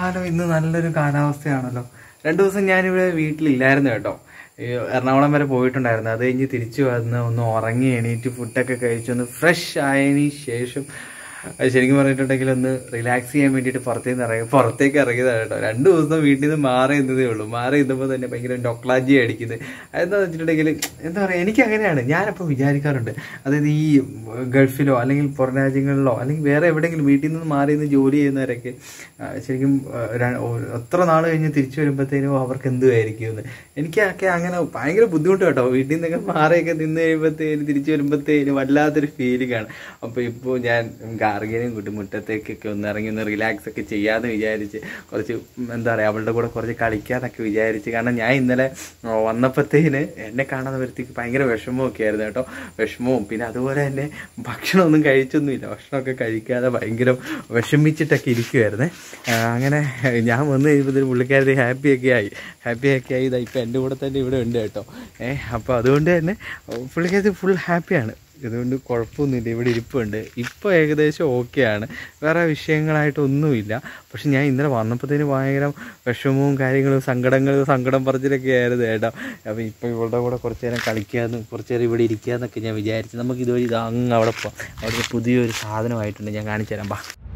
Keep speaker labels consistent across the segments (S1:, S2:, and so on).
S1: കൊള്ളാലോ ഇന്ന് നല്ലൊരു കാലാവസ്ഥയാണല്ലോ രണ്ടു ദിവസം ഞാനിവിടെ വീട്ടിലില്ലായിരുന്നു കേട്ടോ ഈ എറണാകുളം വരെ പോയിട്ടുണ്ടായിരുന്നു അത് കഴിഞ്ഞ് തിരിച്ചു വന്ന് ഒന്ന് ഉറങ്ങി എണീറ്റ് ഫുഡൊക്കെ കഴിച്ചൊന്ന് ഫ്രഷ് ആയതിന് ശേഷം അത് ശരിക്കും പറഞ്ഞിട്ടുണ്ടെങ്കിൽ ഒന്ന് റിലാക്സ് ചെയ്യാൻ വേണ്ടിയിട്ട് പുറത്തേക്ക് ഇറങ്ങി പുറത്തേക്ക് ഇറങ്ങിയതാണ് കേട്ടോ രണ്ട് ദിവസം വീട്ടിൽ നിന്ന് മാറി നിന്നതേ ഉള്ളൂ മാറി നിന്നപ്പോൾ തന്നെ ഭയങ്കര ഡൊക്ലാജി അടിക്കുന്നത് അതെന്താണെന്ന് വെച്ചിട്ടുണ്ടെങ്കിൽ എന്താ പറയുക എനിക്ക് അങ്ങനെയാണ് ഞാനപ്പോൾ വിചാരിക്കാറുണ്ട് അതായത് ഈ ഗൾഫിലോ അല്ലെങ്കിൽ പുറം രാജ്യങ്ങളിലോ അല്ലെങ്കിൽ വേറെ എവിടെയെങ്കിലും വീട്ടിൽ നിന്ന് മാറി നിന്ന് ജോലി ചെയ്യുന്നവരൊക്കെ ആ, ശരിക്കും ആ, ര- ഒ- എത്ര നാൾ കഴിഞ്ഞ് തിരിച്ചു വരുമ്പോഴത്തേനും അവർക്ക് എന്തുമായിരിക്കും എന്ന് എനിക്കൊക്കെ അങ്ങനെ ഭയങ്കര ബുദ്ധിമുട്ട് കേട്ടോ വീട്ടിൽ നിന്നൊക്കെ മാറിയൊക്കെ നിന്ന് കഴിയുമ്പോഴത്തേനും തിരിച്ചു വരുമ്പോഴത്തേനും വല്ലാത്തൊരു ഫീലിംഗ് ആണ് അപ്പോൾ ഇപ്പോൾ ഞാൻ ഗാർഗിനെയും കൂട്ടി മുറ്റത്തേക്കൊക്കെ ഒന്ന് ഇറങ്ങി ഒന്ന് റിലാക്സ് ഒക്കെ ചെയ്യാമെന്ന് വിചാരിച്ച് കുറച്ച് എന്താ പറയുക അവളുടെ കൂടെ കുറച്ച് കളിക്കാന്നൊക്കെ വിചാരിച്ച് കാരണം ഞാൻ ഇന്നലെ വന്നപ്പോഴത്തേന് എന്നെ കാണാൻ വരുത്തിക്ക് ഭയങ്കര വിഷമമൊക്കെ ആയിരുന്നു കേട്ടോ വിഷമവും പിന്നെ അതുപോലെ തന്നെ ഭക്ഷണമൊന്നും കഴിച്ചൊന്നുമില്ല ഭക്ഷണമൊക്കെ കഴിക്കാതെ ഭയങ്കര വിഷമിച്ചിട്ടൊക്കെ ഇരിക്കുമായിരുന്നേ ആ, അങ്ങനെ ഞാൻ വന്നു കഴിയുമ്പോഴത്തേന് പുള്ളിക്കാരത്തി ഹാപ്പിയൊക്കെ ആയി ഹാപ്പിയൊക്കെ ആയി ഇതാ ഇപ്പം എൻ്റെ കൂടെ തന്നെ ഇവിടെ ഉണ്ട് കേട്ടോ ഏഹ് അപ്പോൾ അതുകൊണ്ട് തന്നെ പുള്ളിക്കാരത്തി ഫുൾ ഹാപ്പിയാണ് ഇതുകൊണ്ട് കുഴപ്പമൊന്നുമില്ല ഇവിടെ ഇരിപ്പുണ്ട് ഇപ്പോൾ ഏകദേശം ഓക്കെയാണ് വേറെ വിഷയങ്ങളായിട്ടൊന്നുമില്ല പക്ഷെ ഞാൻ ഇന്നലെ വന്നപ്പോഴത്തേന് ഭയങ്കര വിഷമവും കാര്യങ്ങളും സങ്കടങ്ങളും സങ്കടം പറച്ചിലൊക്കെ ആയിരുന്നു ഏട്ടാ അപ്പോൾ ഇപ്പോൾ ഇവളുടെ കൂടെ കുറച്ച് നേരം കളിക്കാമെന്നും കുറച്ച് നേരം ഇവിടെ ഇരിക്കാമെന്നൊക്കെ ഞാൻ വിചാരിച്ചു നമുക്ക് ഇതുവഴി ഇത് അങ്ങ് അവിടെ പോകാം അവിടെ പുതിയൊരു സാധനമായിട്ടുണ്ട് ഞാൻ കാണിച്ചു തരാം ബാ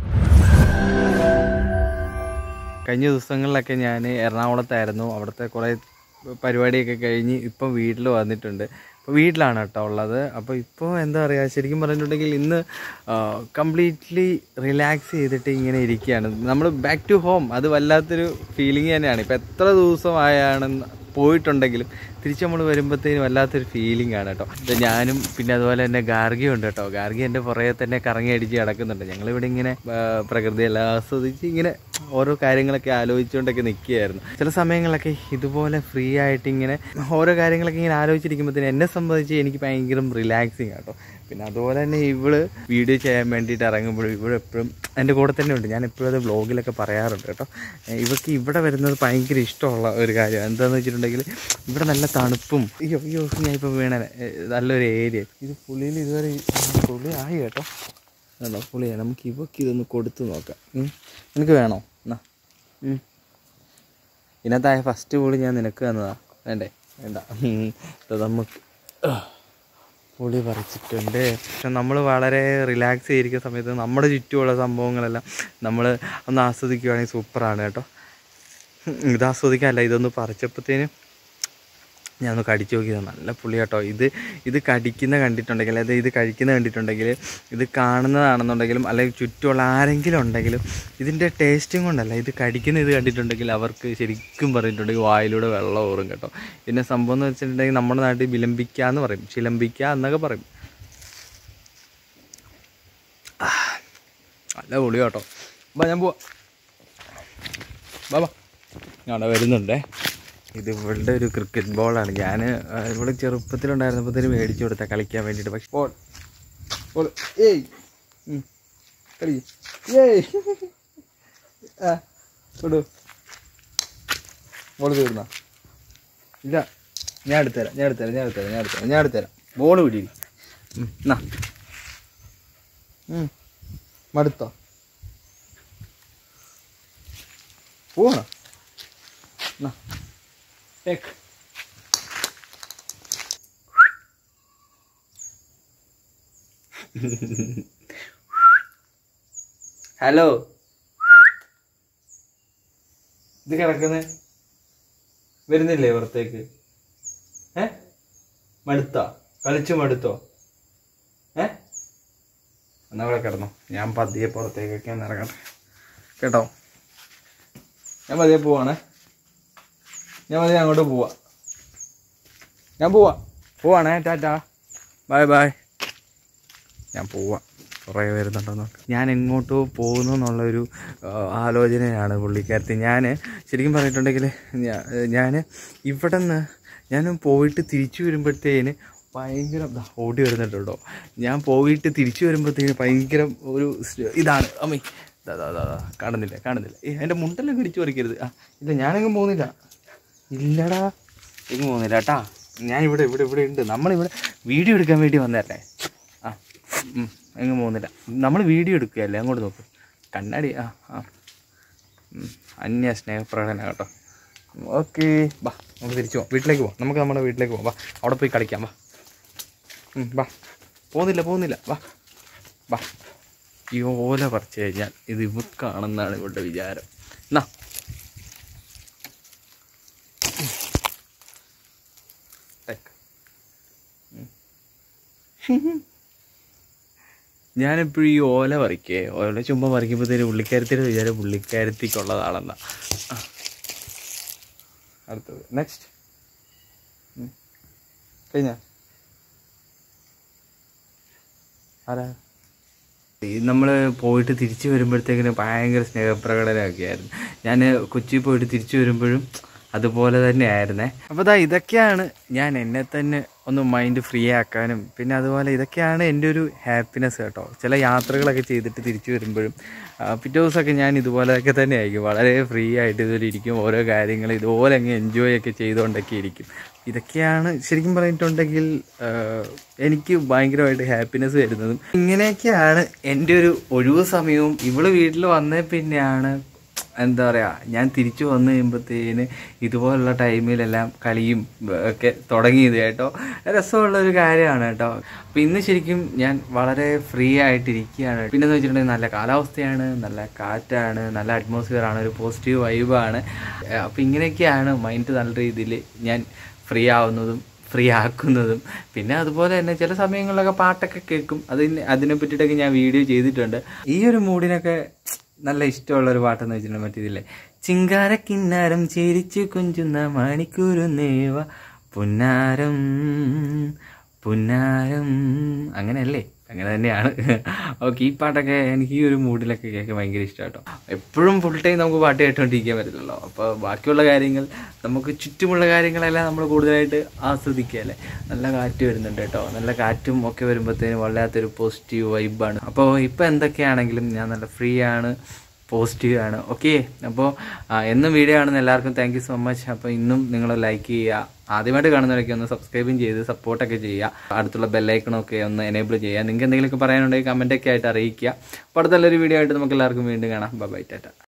S1: കഴിഞ്ഞ ദിവസങ്ങളിലൊക്കെ ഞാൻ എറണാകുളത്തായിരുന്നു അവിടുത്തെ കുറേ പരിപാടിയൊക്കെ കഴിഞ്ഞ് ഇപ്പം വീട്ടിൽ വന്നിട്ടുണ്ട് ഇപ്പോൾ വീട്ടിലാണ് കേട്ടോ ഉള്ളത് അപ്പോൾ ഇപ്പോൾ എന്താ പറയുക ശരിക്കും പറഞ്ഞിട്ടുണ്ടെങ്കിൽ ഇന്ന് കംപ്ലീറ്റ്ലി റിലാക്സ് ചെയ്തിട്ട് ഇങ്ങനെ ഇരിക്കുകയാണ് നമ്മൾ ബാക്ക് ടു ഹോം അത് വല്ലാത്തൊരു ഫീലിംഗ് തന്നെയാണ് ഇപ്പോൾ എത്ര ദിവസമായാണ് പോയിട്ടുണ്ടെങ്കിലും തിരിച്ച് നമ്മൾ വരുമ്പോഴത്തേനും വല്ലാത്തൊരു ഫീലിംഗ് ആണ് കേട്ടോ ഇത് ഞാനും പിന്നെ അതുപോലെ തന്നെ ഗാർഗിയും ഉണ്ട് കേട്ടോ ഗാർഗി എൻ്റെ പുറകെ തന്നെ കറങ്ങി അടിച്ച് കിടക്കുന്നുണ്ട് ഞങ്ങളിവിടെ ഇങ്ങനെ ആ, പ്രകൃതിയെല്ലാം ആസ്വദിച്ച് ഇങ്ങനെ ഓരോ കാര്യങ്ങളൊക്കെ ആലോചിച്ചുകൊണ്ടൊക്കെ നിൽക്കുകയായിരുന്നു ചില സമയങ്ങളിലൊക്കെ ഇതുപോലെ ഫ്രീ ആയിട്ട് ഇങ്ങനെ ഓരോ കാര്യങ്ങളൊക്കെ ഇങ്ങനെ ആലോചിച്ചിരിക്കുമ്പോഴത്തേനും എന്നെ സംബന്ധിച്ച് എനിക്ക് ഭയങ്കര റിലാക്സിങ് കേട്ടോ പിന്നെ അതുപോലെ തന്നെ ഇവള് വീഡിയോ ചെയ്യാൻ വേണ്ടിയിട്ട് ഇറങ്ങുമ്പോൾ ഇവിടെ എപ്പോഴും എൻ്റെ കൂടെ തന്നെ ഉണ്ട് ഞാൻ എപ്പോഴും അത് വ്ളോഗിലൊക്കെ പറയാറുണ്ട് കേട്ടോ ഏഹ് ഇവർക്ക് ഇവിടെ വരുന്നത് ഭയങ്കര ഇഷ്ടമുള്ള ഒരു കാര്യം എന്താണെന്ന് വെച്ചിട്ടുണ്ടെങ്കിൽ ഇവിടെ നല്ല തണുപ്പും അയ്യോ അയ്യോ ഞാൻ ഇപ്പോൾ വീണ നല്ലൊരു ഏരിയ ഇത് പുളിയിൽ ഇതുവരെ ആ, പുളി ആയി കേട്ടോ അല്ല പുളിയാണ് നമുക്ക് ഇവക്ക് ഇതൊന്ന് കൊടുത്തു നോക്കാം ഉം. നിനക്ക് വേണോ എന്നാ ഉം. ഇതിനകത്തായ ഫസ്റ്റ് പുളി ഞാൻ നിനക്ക് തന്നതാ വേണ്ടേ വേണ്ട ഉം. ഇത് നമുക്ക് ആ. പുളി പറിച്ചിട്ടുണ്ട് പക്ഷെ നമ്മൾ വളരെ റിലാക്സ് ചെയ്തിരിക്കുന്ന സമയത്ത് നമ്മുടെ ചുറ്റുമുള്ള സംഭവങ്ങളെല്ലാം നമ്മൾ ഒന്ന് ആസ്വദിക്കുകയാണെങ്കിൽ സൂപ്പറാണ് കേട്ടോ ഇത് ആസ്വദിക്കാനല്ല ഇതൊന്ന് പറിച്ചപ്പോഴത്തേനും ഞാനൊന്ന് കടിച്ചു നോക്കിയത് നല്ല പുളി കേട്ടോ ഇത് ഇത് കടിക്കുന്ന കണ്ടിട്ടുണ്ടെങ്കിൽ അതായത് ഇത് കഴിക്കുന്ന കണ്ടിട്ടുണ്ടെങ്കിൽ ഇത് കാണുന്നതാണെന്നുണ്ടെങ്കിലും അല്ലെങ്കിൽ ചുറ്റുമുള്ള ആരെങ്കിലും ഉണ്ടെങ്കിലും ഇതിൻ്റെ ടേസ്റ്റും കൊണ്ടല്ല ഇത് കടിക്കുന്ന ഇത് കണ്ടിട്ടുണ്ടെങ്കിൽ അവർക്ക് ശരിക്കും പറഞ്ഞിട്ടുണ്ടെങ്കിൽ വായിലൂടെ വെള്ളം ഊറും കേട്ടോ പിന്നെ സംഭവം എന്ന് വെച്ചിട്ടുണ്ടെങ്കിൽ നമ്മുടെ നാട്ടിൽ വിലമ്പിക്ക എന്ന് പറയും ചിലമ്പിക്ക എന്നൊക്കെ പറയും ആ, നല്ല പുളി കേട്ടോ ബാ ഞാൻ പോവാ ബാ ബാ ഞാൻ അവിടെ വരുന്നുണ്ടേ ഇത് ഇവളുടെ ഒരു ക്രിക്കറ്റ് ബോളാണ് ഞാൻ ഇവിടെ ചെറുപ്പത്തിലുണ്ടായിരുന്നപ്പോഴത്തേന് മേടിച്ചു കൊടുത്ത കളിക്കാൻ വേണ്ടിയിട്ട് പക്ഷെ ബോൾ ബോൾ ഏയ് ഉം. കളി ഏയ് ആ കൊടു ബോൾ തീർന്ന ഇല്ല ഞാൻ എടുത്തുതരാം ഞാൻ എടുത്തുതരാം ഞാൻ എടുത്തുതരാം ഞാൻ എടുത്തുതരാം ഞാൻ എടുത്തുതരാം ബോൾ പിടി എന്നാ ഉം. മടുത്തോ പോവാണോ എന്നാ ടേക്ക് ഹലോ ഇത് കിടക്കുന്നേ വരുന്നില്ലേ പുറത്തേക്ക് ഏ മടുത്തോ കളിച്ചു മടുത്തോ ഏ എന്നാ ഇവിടെ കിടന്നോ ഞാൻ പതിയെ പുറത്തേക്കൊക്കെ ഒന്ന് ഇറങ്ങട്ടെ കേട്ടോ ഞാൻ പതിയെ പോവാണേ ഞാൻ മതി അങ്ങോട്ട് പോവാ ഞാൻ പോവാ പോവാണേ ടാറ്റാ ബൈ ബൈ ഞാൻ പോവാ കുറേ വരുന്നുണ്ടോ നോക്ക് ഞാൻ എങ്ങോട്ടോ പോകുന്നു എന്നുള്ളൊരു ആ, ആലോചനയാണ് പുള്ളിക്കാരത്തി ഞാൻ ശരിക്കും പറഞ്ഞിട്ടുണ്ടെങ്കിൽ ഞാൻ ഇവിടെ നിന്ന് ഞാൻ പോയിട്ട് തിരിച്ചു വരുമ്പോഴത്തേന് ഭയങ്കര ദാ ഓടി വരുന്നുണ്ടോ ഞാൻ പോയിട്ട് തിരിച്ചു വരുമ്പോഴത്തേന് ഭയങ്കര ഒരു സ് ഇതാണ് അമ്മേ ദാ ദാ ദാ ദാ. കാണുന്നില്ല കാണുന്നില്ല ഏ എൻ്റെ മുണ്ടെല്ലാം കടിച്ചു പറിക്കരുത് ആ ഇല്ല ഞാനെങ്ങും പോകുന്നില്ല ഇല്ലടാ എങ്ങും പോകുന്നില്ല കേട്ടാ ഞാൻ ഇവിടെ ഇവിടെ ഇവിടെ ഉണ്ട് നമ്മളിവിടെ വീഡിയോ എടുക്കാൻ വേണ്ടി വന്നതല്ലേ ആ ഉം, എങ്ങും പോകുന്നില്ല നമ്മൾ വീഡിയോ എടുക്കുകയല്ലേ അങ്ങോട്ട് നോക്ക് കണ്ണാടി ആ ആ ഉം, അന്യ സ്നേഹപ്രകടന കേട്ടോ ഓക്കെ വാ നമുക്ക് തിരിച്ചു പോവാം വീട്ടിലേക്ക് പോവാം നമുക്ക് നമ്മുടെ വീട്ടിലേക്ക് പോവാം വാ അവിടെ പോയി കളിക്കാം വാ ഉം, വാ പോകുന്നില്ല പോകുന്നില്ല വാ വാ ഈ ഓല പറിച്ചു കഴിഞ്ഞാൽ ഇത് ഇവക്കാണെന്നാണ് ഇവരുടെ വിചാരം എന്നാ ടേക്ക്. ഉം. ഞാനെപ്പോഴും ഈ ഓല പറിക്കേ ഓല ചുമ്മാ പറിക്കുമ്പോഴത്തേന് പുള്ളിക്കാരത്തിൻ്റെ വിചാരം പുള്ളിക്കാരത്തിക്കുള്ളതാണെന്നാ ആ. അടുത്തത് നെക്സ്റ്റ് കഴിഞ്ഞ ആരാ നമ്മൾ പോയിട്ട് തിരിച്ചു വരുമ്പോഴത്തേക്കിന് ഭയങ്കര സ്നേഹപ്രകടനമൊക്കെ ആയിരുന്നു ഞാൻ കൊച്ചി പോയിട്ട് തിരിച്ചു വരുമ്പോഴും അതുപോലെ തന്നെ ആയിരുന്നേ അപ്പോൾ ദാ ഇതൊക്കെയാണ് ഞാൻ എന്നെ തന്നെ ഒന്ന് മൈൻഡ് ഫ്രീ ആക്കാനും പിന്നെ അതുപോലെ ഇതൊക്കെയാണ് എൻ്റെ ഒരു ഹാപ്പിനെസ് കേട്ടോ ചില യാത്രകളൊക്കെ ചെയ്തിട്ട് തിരിച്ചു വരുമ്പോഴും ആ, പിറ്റേ ദിവസമൊക്കെ ഞാൻ ഇതുപോലെയൊക്കെ തന്നെ ആയിരിക്കും വളരെ ഫ്രീ ആയിട്ട് ഇതുപോലെ ഇരിക്കും ഓരോ കാര്യങ്ങൾ ഇതുപോലെ അങ്ങ് എൻജോയ് ഒക്കെ ചെയ്തുകൊണ്ടൊക്കെ ഇരിക്കും ഇതൊക്കെയാണ് ശരിക്കും പറഞ്ഞിട്ടുണ്ടെങ്കിൽ ആ, എനിക്ക് ഭയങ്കരമായിട്ട് ഹാപ്പിനെസ് വരുന്നതും ഇങ്ങനെയൊക്കെയാണ് എൻ്റെ ഒരു ഒഴിവ് സമയവും ഇവള് വീട്ടിൽ വന്നേ പിന്നെയാണ് എന്താ പറയുക ഞാൻ തിരിച്ചു വന്നു കഴിയുമ്പോഴത്തേന് ഇതുപോലുള്ള ടൈമിലെല്ലാം കളിയും ഒക്കെ തുടങ്ങിയത് കേട്ടോ രസമുള്ള ഒരു കാര്യമാണ് കേട്ടോ അപ്പം ഇന്ന് ശരിക്കും ഞാൻ വളരെ ഫ്രീ ആയിട്ടിരിക്കുകയാണ് പിന്നെ എന്ന് വെച്ചിട്ടുണ്ടെങ്കിൽ നല്ല കാലാവസ്ഥയാണ് നല്ല കാറ്റാണ് നല്ല അറ്റ്മോസ്ഫിയർ ആണ് ഒരു പോസിറ്റീവ് വൈബാണ് അപ്പം ഇങ്ങനെയൊക്കെയാണ് മൈൻഡ് നല്ല രീതിയിൽ ഞാൻ ഫ്രീ ആവുന്നതും ഫ്രീ ആക്കുന്നതും പിന്നെ അതുപോലെ തന്നെ ചില സമയങ്ങളിലൊക്കെ പാട്ടൊക്കെ കേൾക്കും അതിന് അതിനെ പറ്റിയിട്ടൊക്കെ ഞാൻ വീഡിയോ ചെയ്തിട്ടുണ്ട് ഈ ഒരു മൂഡിനൊക്കെ നല്ല ഇഷ്ടമുള്ള ഒരു പാട്ടെന്ന് വെച്ചിട്ടുണ്ടെങ്കിൽ മറ്റേതില്ലേ ചിങ്കാര കിന്നാരം ചിരിച്ചു കുഞ്ചുന്ന മണിക്കൂരു നേവ പുന്നാരം പുന്നാരം അങ്ങനെയല്ലേ അങ്ങനെ തന്നെയാണ് ഓക്കെ ഈ പാട്ടൊക്കെ എനിക്ക് ഈ ഒരു മൂഡിലൊക്കെ കേൾക്കാൻ ഭയങ്കര ഇഷ്ടം കേട്ടോ എപ്പോഴും ഫുൾ ടൈം നമുക്ക് പാട്ട് കേട്ടുകൊണ്ടിരിക്കാൻ പറ്റില്ലല്ലോ അപ്പോൾ ബാക്കിയുള്ള കാര്യങ്ങൾ നമുക്ക് ചുറ്റുമുള്ള കാര്യങ്ങളെല്ലാം നമ്മൾ കൂടുതലായിട്ട് ആസ്വദിക്കുക അല്ലേ നല്ല കാറ്റ് വരുന്നുണ്ട് കേട്ടോ നല്ല കാറ്റും ഒക്കെ വരുമ്പോഴത്തേനും വല്ലാത്തൊരു പോസിറ്റീവ് വൈബാണ് അപ്പോൾ ഇപ്പോൾ എന്തൊക്കെയാണെങ്കിലും ഞാൻ നല്ല ഫ്രീ ആണ് പോസിറ്റീവ് ആണ് ഓക്കെ അപ്പോൾ എന്നും വീഡിയോ കാണുന്ന എല്ലാവർക്കും താങ്ക് യു സോ മച്ച് അപ്പോൾ ഇന്നും നിങ്ങൾ ലൈക്ക് ചെയ്യുക ആദ്യമായിട്ട് കാണുന്നവരൊക്കെ ഒന്ന് സബ്സ്ക്രൈബും ചെയ്ത് സപ്പോർട്ടൊക്കെ ചെയ്യുക അടുത്തുള്ള ബെല്ലൈക്കണൊക്കെ ഒന്ന് എനേബിൾ ചെയ്യുക നിങ്ങൾക്ക് എന്തെങ്കിലുമൊക്കെ പറയാനുണ്ടെങ്കിൽ കമൻറ്റൊക്കെ ആയിട്ട് അറിയിക്കുക അപ്പോൾ അടുത്തുള്ളൊരു വീഡിയോ ആയിട്ട് നമുക്ക് എല്ലാവർക്കും വീണ്ടും കാണാം ബൈ ടാറ്റ